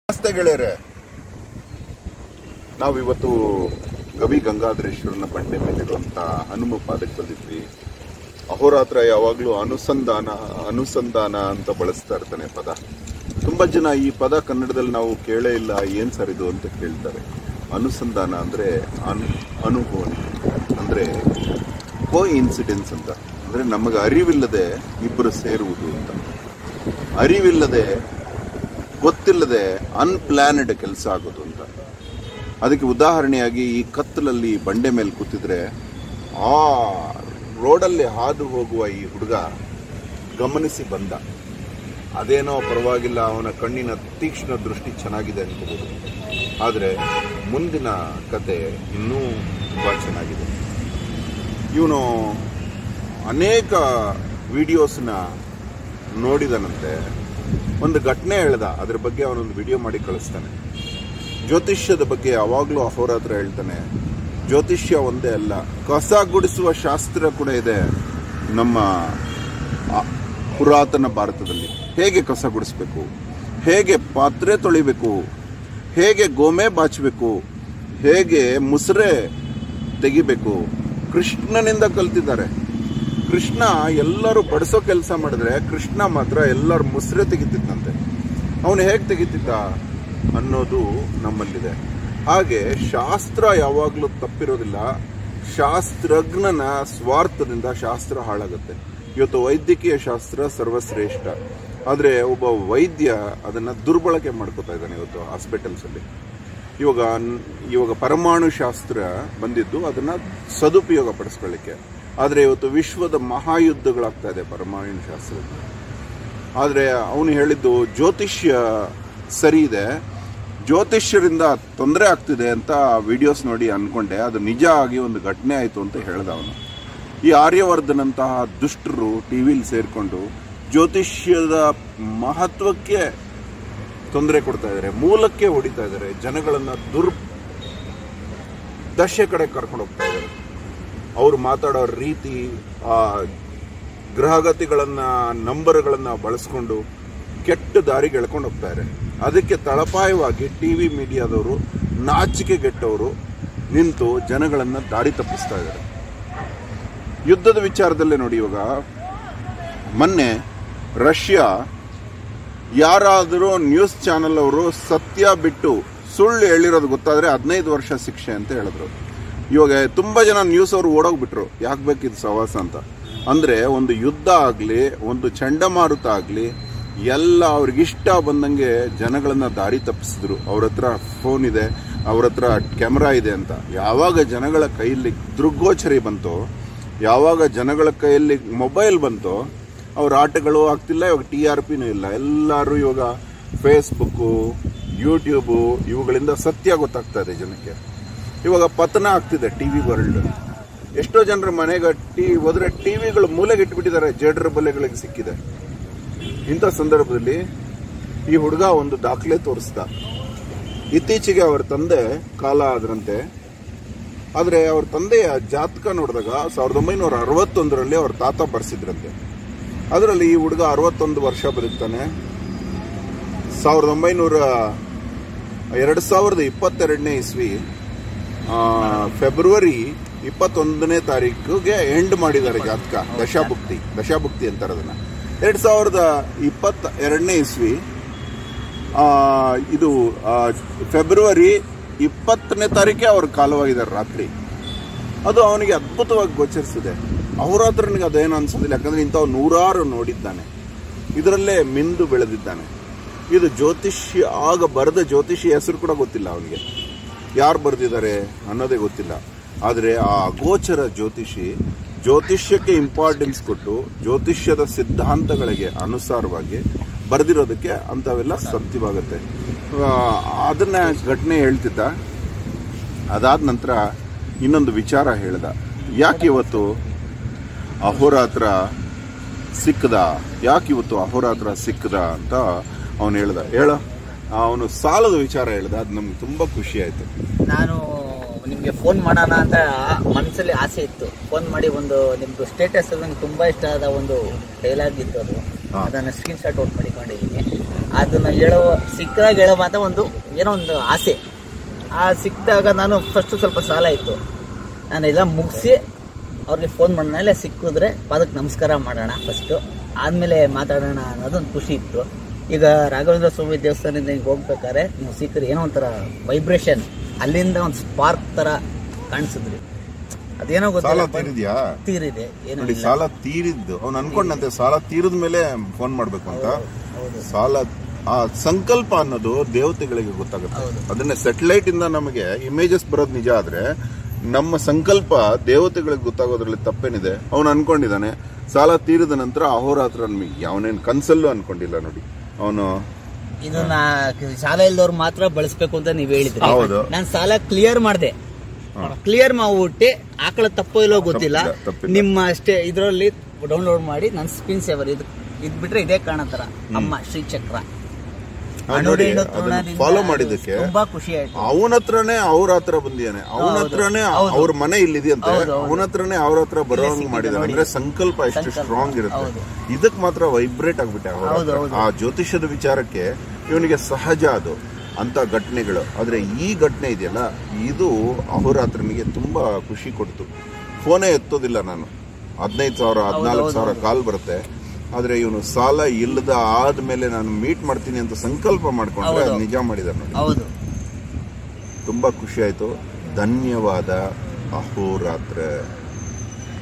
ನಮಸ್ತೆ ಗೆಳೆಯರೆ ನಾವು ಇವತ್ತು ಗವಿ ಗಂಗಾಧರೇಶ್ವರನ ಬಂಡೆ ಮೇಲಿರುವಂತ ಹನುಮ ಪಾದಕ್ಕೆ ಬಂದಿದ್ವಿ ಅಹೋರಾತ್ರ ಯಾವಾಗಲೂ ಅನುಸಂಧಾನ ಅನುಸಂಧಾನ ಅಂತ ಬಳಸ್ತಾ ಇರ್ತಾನೆ ಪದ ತುಂಬಾ ಜನ ಈ ಪದ ಕನ್ನಡದಲ್ಲಿ ನಾವು ಕೇಳೇ ಇಲ್ಲ ಏನ್ ಸರ್ ಇದು ಅಂತ ಕೇಳ್ತಾರೆ ಅನುಸಂಧಾನ ಅಂದ್ರೆ ಅನು ಅನುಭವನೆ ಅಂದ್ರೆ ಕೋ ಇನ್ಸಿಡೆನ್ಸ್ ಅಂತ ಅಂದ್ರೆ ನಮಗೆ ಅರಿವಿಲ್ಲದೆ ಇಬ್ಬರು ಸೇರುವುದು ಅಂತ ಅರಿವಿಲ್ಲದೆ ಗೊತ್ತಿಲ್ಲದೆ ಅನ್ಪ್ಲಾನ್ಡ್ ಕೆಲಸ ಆಗೋದು ಅಂತ ಅದಕ್ಕೆ ಉದಾಹರಣೆಯಾಗಿ ಈ ಕತ್ತಲಲ್ಲಿ ಬಂಡೆ ಮೇಲೆ ಕೂತಿದ್ರೆ ಆ ರೋಡಲ್ಲಿ ಹಾದು ಹೋಗುವ ಈ ಹುಡುಗ ಗಮನಿಸಿ ಬಂದ ಅದೇನೋ ಪರವಾಗಿಲ್ಲ ಅವನ ಕಣ್ಣಿನ ತೀಕ್ಷ್ಣ ದೃಷ್ಟಿ ಚೆನ್ನಾಗಿದೆ ಅನ್ಕೋಬಹುದು ಆದರೆ ಮುಂದಿನ ಕತೆ ಇನ್ನೂ ತುಂಬ ಚೆನ್ನಾಗಿದೆ ಇವನು ಅನೇಕ ವಿಡಿಯೋಸ್ನ ನೋಡಿದನಂತೆ ಒಂದು ಘಟನೆ ಹೇಳ್ದ ಅದ್ರ ಬಗ್ಗೆ ಅವನೊಂದು ವಿಡಿಯೋ ಮಾಡಿ ಕಳಿಸ್ತಾನೆ ಜ್ಯೋತಿಷ್ಯದ ಬಗ್ಗೆ ಯಾವಾಗಲೂ ಅಹೋರಾತ್ರ ಹೇಳ್ತಾನೆ ಜ್ಯೋತಿಷ್ಯ ಒಂದೇ ಅಲ್ಲ ಕಸ ಗುಡಿಸುವ ಶಾಸ್ತ್ರ ಕೂಡ ಇದೆ ನಮ್ಮ ಆ, ಪುರಾತನ ಭಾರತದಲ್ಲಿ ಹೇಗೆ ಕಸ ಗುಡಿಸ್ಬೇಕು ಹೇಗೆ ಪಾತ್ರೆ ತೊಳಿಬೇಕು ಹೇಗೆ ಗೋಮೆ ಬಾಚಬೇಕು ಹೇಗೆ ಮುಸ್ರೆ ತೆಗಿಬೇಕು ಕೃಷ್ಣನಿಂದ ಕಲ್ತಿದ್ದಾರೆ ಕೃಷ್ಣ ಎಲ್ಲರೂ ಬಡಿಸೋ ಕೆಲಸ ಮಾಡಿದ್ರೆ ಕೃಷ್ಣ ಮಾತ್ರ ಎಲ್ಲರ ಮುಸ್ರೆ ತೆಗಿತಿದ್ದಂತೆ ಅವನು ಹೇಗೆ ತೆಗಿತಿದ್ದ ಅನ್ನೋದು ನಮ್ಮಲ್ಲಿದೆ ಹಾಗೆ ಶಾಸ್ತ್ರ ಯಾವಾಗಲೂ ತಪ್ಪಿರೋದಿಲ್ಲ ಶಾಸ್ತ್ರಜ್ಞನ ಸ್ವಾರ್ಥದಿಂದ ಶಾಸ್ತ್ರ ಹಾಳಾಗುತ್ತೆ ಇವತ್ತು ವೈದ್ಯಕೀಯ ಶಾಸ್ತ್ರ ಸರ್ವಶ್ರೇಷ್ಠ ಆದರೆ ಒಬ್ಬ ವೈದ್ಯ ಅದನ್ನ ದುರ್ಬಳಕೆ ಮಾಡ್ಕೋತಾ ಇದ್ದಾನೆ ಇವತ್ತು ಹಾಸ್ಪಿಟಲ್ಸ್ ಅಲ್ಲಿ ಇವಾಗ ನ್- ಇವಾಗ ಪರಮಾಣು ಶಾಸ್ತ್ರ ಬಂದಿದ್ದು ಅದನ್ನ ಸದುಪಯೋಗ ಪಡಿಸ್ಕೊಳ್ಳಿಕ್ಕೆ ಆದರೆ ಇವತ್ತು ವಿಶ್ವದ ಮಹಾಯುದ್ಧಗಳಾಗ್ತಾ ಇದೆ ಪರಮಾಣು ಶಾಸ್ತ್ರದಿಂದ ಆದರೆ ಅವನು ಹೇಳಿದ್ದು ಜ್ಯೋತಿಷ್ಯ ಸರಿ ಇದೆ ಜ್ಯೋತಿಷ್ಯರಿಂದ ತೊಂದರೆ ಆಗ್ತಿದೆ ಅಂತ ವಿಡಿಯೋಸ್ ನೋಡಿ ಅನ್ಕೊಂಡೆ ಅದು ನಿಜ ಆಗಿ ಒಂದು ಘಟನೆ ಆಯಿತು ಅಂತ ಹೇಳ್ದ ಅವನು ಈ ಆರ್ಯವರ್ಧನಂತಹ ದುಷ್ಟರು ಟಿವಿಲಿ ಸೇರಿಕೊಂಡು ಜ್ಯೋತಿಷ್ಯದ ಮಹತ್ವಕ್ಕೆ ತೊಂದರೆ ಕೊಡ್ತಾ ಇದ್ದಾರೆ ಮೂಲಕ್ಕೆ ಹೊಡಿತಾ ಇದ್ದಾರೆ ಜನಗಳನ್ನ ದುರ್ ದಶೆ ಕಡೆ ಕರ್ಕೊಂಡು ಹೋಗ್ತಾ ಇದ್ದಾರೆ ಅವ್ರು ಮಾತಾಡೋ ರೀತಿ ಆ ಗ್ರಹಗತಿಗಳನ್ನ ನಂಬರ್ಗಳನ್ನ ಬಳಸ್ಕೊಂಡು ಕೆಟ್ಟ ದಾರಿಗೆ ಎಳ್ಕೊಂಡು ಹೋಗ್ತಾರೆ ಅದಕ್ಕೆ ತಳಪಾಯವಾಗಿ ಟಿವಿ ಮೀಡಿಯಾದವರು ನಾಚಿಕೆಗೆಟ್ಟವರು ನಿಂತು ಜನಗಳನ್ನ ದಾರಿ ತಪ್ಪಿಸ್ತಾ ಇದ್ದಾರೆ ಯುದ್ಧದ ವಿಚಾರದಲ್ಲೇ ನೋಡಿ ಇವಾಗ ಮೊನ್ನೆ ರಷ್ಯಾ ಯಾರಾದರೂ ನ್ಯೂಸ್ ಚಾನೆಲ್ ಅವರು ಸತ್ಯ ಬಿಟ್ಟು ಸುಳ್ಳು ಹೇಳಿರೋದು ಗೊತ್ತಾದ್ರೆ ಹದಿನೈದು ವರ್ಷ ಶಿಕ್ಷೆ ಅಂತ ಹೇಳಿದ್ರು ಇವಾಗ ತುಂಬಾ ಜನ ನ್ಯೂಸ್ ಅವರು ಓಡೋಗ್ಬಿಟ್ರು ಯಾಕೆ ಬೇಕಿದ್ ಸವಾಸ ಅಂತ ಅಂದ್ರೆ ಒಂದು ಯುದ್ಧ ಆಗ್ಲಿ ಒಂದು ಚಂಡಮಾರುತ ಆಗ್ಲಿ ಎಲ್ಲ ಅವ್ರಿಗಿಷ್ಟ ಬಂದಂಗೆ ಜನಗಳನ್ನ ದಾರಿ ತಪ್ಪಿಸಿದ್ರು ಅವ್ರ ಹತ್ರ ಫೋನ್ ಇದೆ ಅವ್ರ ಹತ್ರ ಕ್ಯಾಮ್ರಾ ಇದೆ ಅಂತ ಯಾವಾಗ ಜನಗಳ ಕೈಯಲ್ಲಿ ದೃಗ್ಗೋಚರಿ ಬಂತೋ ಯಾವಾಗ ಜನಗಳ ಕೈಯಲ್ಲಿ ಮೊಬೈಲ್ ಬಂತೋ ಅವ್ರ ಆಟಗಳು ಆಗ್ತಿಲ್ಲ ಇವಾಗ ಟಿ ಆರ್ ಪಿನೂ ಇಲ್ಲ ಎಲ್ಲರೂ ಇವಾಗ ಫೇಸ್ಬುಕ್ಕು ಯೂಟ್ಯೂಬು ಇವುಗಳಿಂದ ಸತ್ಯ ಗೊತ್ತಾಗ್ತಾ ಇದೆ ಜನಕ್ಕೆ ಇವಾಗ ಪತನ ಆಗ್ತಿದೆ ಟಿವಿ ವರ್ಲ್ಡ್ ಎಷ್ಟೋ ಜನರ ಮನೆಗೆ ಟಿ ಹೋದ್ರೆ ಟಿವಿಗಳು ಮೂಲೆಗೆ ಇಟ್ಬಿಟ್ಟಿದ್ದಾರೆ ಜೇಡರ ಬಲೆಗಳಿಗೆ ಸಿಕ್ಕಿದೆ ಇಂಥ ಸಂದರ್ಭದಲ್ಲಿ ಈ ಹುಡುಗ ಒಂದು ದಾಖಲೆ ತೋರಿಸ್ದ ಇತ್ತೀಚೆಗೆ ಅವರ ತಂದೆ ಕಾಲ ಆದ್ರಂತೆ ಆದ್ರೆ ಅವ್ರ ತಂದೆಯ ಜಾತಕ ನೋಡಿದಾಗ ಸಾವಿರದ ಒಂಬೈನೂರ ಅರವತ್ತೊಂದರಲ್ಲಿ ಅವ್ರ ತಾತ ಬರ್ಸಿದ್ರಂತೆ ಅದರಲ್ಲಿ ಈ ಹುಡುಗ ಅರವತ್ತೊಂದು ವರ್ಷ ಬದುಕ್ತಾನೆ ಸಾವಿರದ ಒಂಬೈನೂರ ಎರಡು ಸಾವಿರದ ಇಪ್ಪತ್ತೆರಡನೇ ಇಸ್ವಿ ಆ, ಫೆಬ್ರವರಿ ಇಪ್ಪತ್ತೊಂದನೇ ತಾರೀಕಿಗೆ ಎಂಡ್ ಮಾಡಿದ್ದಾರೆ ಜಾತಕ ದಶಾಭುಕ್ತಿ ದಶಾಭುಕ್ತಿ ಅಂತಾರೆ ಅದನ್ನ ಎರಡ್ ಸಾವಿರದ ಇಪ್ಪತ್ತ ಎರಡನೇ ಇಸ್ವಿ ಆ, ಇದು ಆ, ಫೆಬ್ರವರಿ ಇಪ್ಪತ್ತನೇ ತಾರೀಕೆ ಅವ್ರ ಕಾಲವಾಗಿದ್ದಾರೆ ರಾತ್ರಿ ಅದು ಅವನಿಗೆ ಅದ್ಭುತವಾಗಿ ಗೋಚರಿಸಿದೆ ಅವ್ರ ಹತ್ರನಿಗೆ ಅದೇನು ಅನ್ಸೋದಿಲ್ಲ ಯಾಕಂದ್ರೆ ಇಂಥವ್ ನೂರಾರು ನೋಡಿದ್ದಾನೆ ಇದರಲ್ಲೇ ಮಿಂದು ಬೆಳೆದಿದ್ದಾನೆ ಇದು ಜ್ಯೋತಿಷ್ಯ ಆಗ ಬರೆದ ಜ್ಯೋತಿಷಿ ಹೆಸರು ಕೂಡ ಗೊತ್ತಿಲ್ಲ ಅವನಿಗೆ ಯಾರು ಬರೆದಿದ್ದಾರೆ ಅನ್ನೋದೇ ಗೊತ್ತಿಲ್ಲ ಆದರೆ ಆ ಅಗೋಚರ ಜ್ಯೋತಿಷಿ ಜ್ಯೋತಿಷ್ಯಕ್ಕೆ ಇಂಪಾರ್ಟೆನ್ಸ್ ಕೊಟ್ಟು ಜ್ಯೋತಿಷ್ಯದ ಸಿದ್ಧಾಂತಗಳಿಗೆ ಅನುಸಾರವಾಗಿ ಬರೆದಿರೋದಕ್ಕೆ ಅಂಥವೆಲ್ಲ ಸತ್ಯವಾಗುತ್ತೆ ಆ, ಅದನ್ನ ಘಟನೆ ಹೇಳ್ತಿದ್ದ ಅದಾದ ನಂತರ ಇನ್ನೊಂದು ವಿಚಾರ ಹೇಳ್ದ ಯಾಕೆ ಇವತ್ತು ಅಹೋರಾತ್ರ ಸಿಕ್ಕದ ಯಾಕೆ ಇವತ್ತು ಅಹೋರಾತ್ರ ಸಿಕ್ಕದ ಅಂತ ಅವನು ಹೇಳ್ದ ಹೇಳ ಅವನು ಸಾಲದ ವಿಚಾರ ಹೇಳ್ದ ಅದು ನಮ್ಗೆ ತುಂಬಾ ಖುಷಿ ಆಯ್ತು ನಾನು ನಿಮ್ಗೆ ಫೋನ್ ಮಾಡೋಣ ಅಂತ ಮನಸ್ಸಲ್ಲಿ ಆಸೆ ಇತ್ತು ಫೋನ್ ಮಾಡಿ ಒಂದು ನಿಮ್ದು ಸ್ಟೇಟಸ್ ನಂಗೆ ತುಂಬಾ ಇಷ್ಟ ಆದ ಒಂದು ಡೈಲಾಗ್ ಇತ್ತು ಅದು ಹಾ. ಅದನ್ನ ಸ್ಕ್ರೀನ್ ಶಾಟ್ ಔಟ್ ಮಾಡಿಕೊಂಡಿದ್ದೀನಿ ಅದನ್ನ ಹೇಳೋ ಸಿಕ್ಕದಾಗ ಹೇಳೋ ಮಾತ್ರ ಒಂದು ಏನೋ ಒಂದು ಆಸೆ ಆ ಸಿಕ್ಕಿದಾಗ ನಾನು ಫಸ್ಟ್ ಸ್ವಲ್ಪ ಸಾಲ ಇತ್ತು ನಾನು ಎಲ್ಲ ಮುಗಿಸಿ ಅವ್ರಿಗೆ ಫೋನ್ ಮಾಡಿದ್ಮೇಲೆ ಸಿಕ್ಕಿದ್ರೆ ಪಾದಕ್ಕೆ ನಮಸ್ಕಾರ ಮಾಡೋಣ ಫಸ್ಟು ಆದಮೇಲೆ ಮಾತಾಡೋಣ ಅನ್ನೋದೊಂದು ಖುಷಿ ಇತ್ತು ಈಗ ರಾಘವೇಂದ್ರ ಸ್ವಾಮಿ ದೇವಸ್ಥಾನದಿಂದ ಹಿಂಗೆ ಹೋಗ್ಬೇಕಾದ್ರೆ ನೀವು ಸಿಕ್ಕರೆ ಏನೋ ಒಂಥರ ವೈಬ್ರೇಷನ್ ಅಲ್ಲಿಂದ ಒಂದು ಸ್ಪಾರ್ಕ್ ಥರ ಕಾಣಿಸಿದ್ರಿ ಅದೇನೋ ಸಾಲ ಗೊತ್ತಿಲ್ಲ ತೀರಿದ್ಯಾ ತೀರಿದೆ ಏನೋ ನೋಡಿ ಇಲ್ಲ. ಸಾಲ ತೀರಿದ್ದು ಅವ್ನು ಅನ್ಕೊಂಡಂತೆ ಸಾಲ ತೀರಿದ ಮೇಲೆ ಫೋನ್ ಮಾಡ್ಬೇಕು ಅಂತ ಹೌದು ಸಾಲ ಆ ಸಂಕಲ್ಪ ಅನ್ನೋದು ದೇವತೆಗಳಿಗೆ ಗೊತ್ತಾಗುತ್ತೆ ಹೌದು. ಅದನ್ನ ಸೆಟಲೈಟ್ ಇಂದ ನಮಗೆ ಇಮೇಜಸ್ ಬರೋದು ನಿಜ ಆದ್ರೆ ನಮ್ಮ ಸಂಕಲ್ಪ ದೇವತೆಗಳಿಗೆ ಗೊತ್ತಾಗೋದ್ರಲ್ಲಿ ತಪ್ಪೇನಿದೆ ಅವನು ಅನ್ಕೊಂಡಿದ್ದಾನೆ ಸಾಲ ತೀರಿದ ನಂತರ ಅಹೋರಾತ್ರ ನಮಗೆ ಅವನೇನು ಕನ್ಸಲ್ಲೂ ಅನ್ಕೊಂಡಿಲ್ಲ ನೋಡಿ ಅವನು ಇದನ್ನ ಸಾಲ ಇಲ್ದವ್ರು ಮಾತ್ರ ಬಳಸ್ಬೇಕು ಅಂತ ನೀವ್ ಹೇಳಿದ್ರಿ ಹೌದು. ನಾನು ಸಾಲ ಕ್ಲಿಯರ್ ಮಾಡಿದೆ ಕ್ಲಿಯರ್ ಮಾಡ್ಬಿಟ್ಟು ಆಕಳ ತಪ್ಪೋ ಇಲ್ಲೋ ಗೊತ್ತಿಲ್ಲ ತಪ್ಪಿಲ್ಲ, ತಪ್ಪಿಲ್ಲ. ನಿಮ್ಮ ಅಷ್ಟೇ ಇದರಲ್ಲಿ ಡೌನ್ಲೋಡ್ ಮಾಡಿ ನನ್ನ ಸ್ಕ್ರೀನ್ ಸೇವರ್ ಇದು ಇದ್ ಬಿಟ್ರೆ ಇದೇ ಕಾಣತರ ಅಮ್ಮ ಶ್ರೀ ಚಕ್ರ ಅವ್ನು ನೋಡಿ ಅದನ್ನ ಫಾಲೋ ಮಾಡಿದ್ದಕ್ಕೆ ತುಂಬಾ ಖುಷಿ ಆಯ್ತು ಅವನ ಹತ್ರನೇ ಅವ್ರ ಹತ್ರ ಬಂದಿದ್ದಾನೆ ಅವನ ಹತ್ರನೇ ಅವ್ರ ಮನೆ ಇಲ್ಲಿದೆಯಂತೆ ಹೌದು, ಹೌದು. ಅವನ ಹತ್ರನೇ ಅವ್ರ ಹತ್ರ ಬರೋಂಗ್ ಮಾಡಿದಾನೆ ಅಂದ್ರೆ ಸಂಕಲ್ಪ ಎಷ್ಟು ಸಂಕಲ್ಪ, ಸ್ಟ್ರಾಂಗ್ ಇರುತ್ತೆ ಹೌದು. ಇದಕ್ ಮಾತ್ರ ವೈಬ್ರೇಟ್ ಆಗ್ಬಿಟ್ಟೆ ಅವ್ರ ಹೌದು, ಹತ್ರ. ಹೌದು. ಆ ಜ್ಯೋತಿಷದ ವಿಚಾರಕ್ಕೆ ಇವನಿಗೆ ಸಹಜ ಅದು ಅಂತ ಘಟನೆಗಳು ಆದ್ರೆ ಈ ಘಟನೆ ಇದೆಯಲ್ಲ ಇದು ಅಹೋರಾತ್ರನಿಗೆ ತುಂಬಾ ಖುಷಿ ಕೊಡ್ತು ಫೋನೇ ಎತ್ತೋದಿಲ್ಲ ನಾನು ಹದಿನೈದು ಸಾವಿರ ಹದಿನಾಲ್ಕು ಸಾವಿರ ಕಾಲ್ ಬರುತ್ತೆ ಆದ್ರೆ ಇವನು ಸಾಲ ಇಲ್ಲದ ಆದ್ಮೇಲೆ ನಾನು ಮೀಟ್ ಮಾಡ್ತೀನಿ ಅಂತ ಸಂಕಲ್ಪ ಮಾಡ್ಕೊಂಡ್ರೆ ಅದು ನಿಜ ಮಾಡಿದ ನೋಡಿ ಹೌದು ತುಂಬಾ ಖುಷಿ ಆಯ್ತು ಧನ್ಯವಾದ ಅಹೋರಾತ್ರ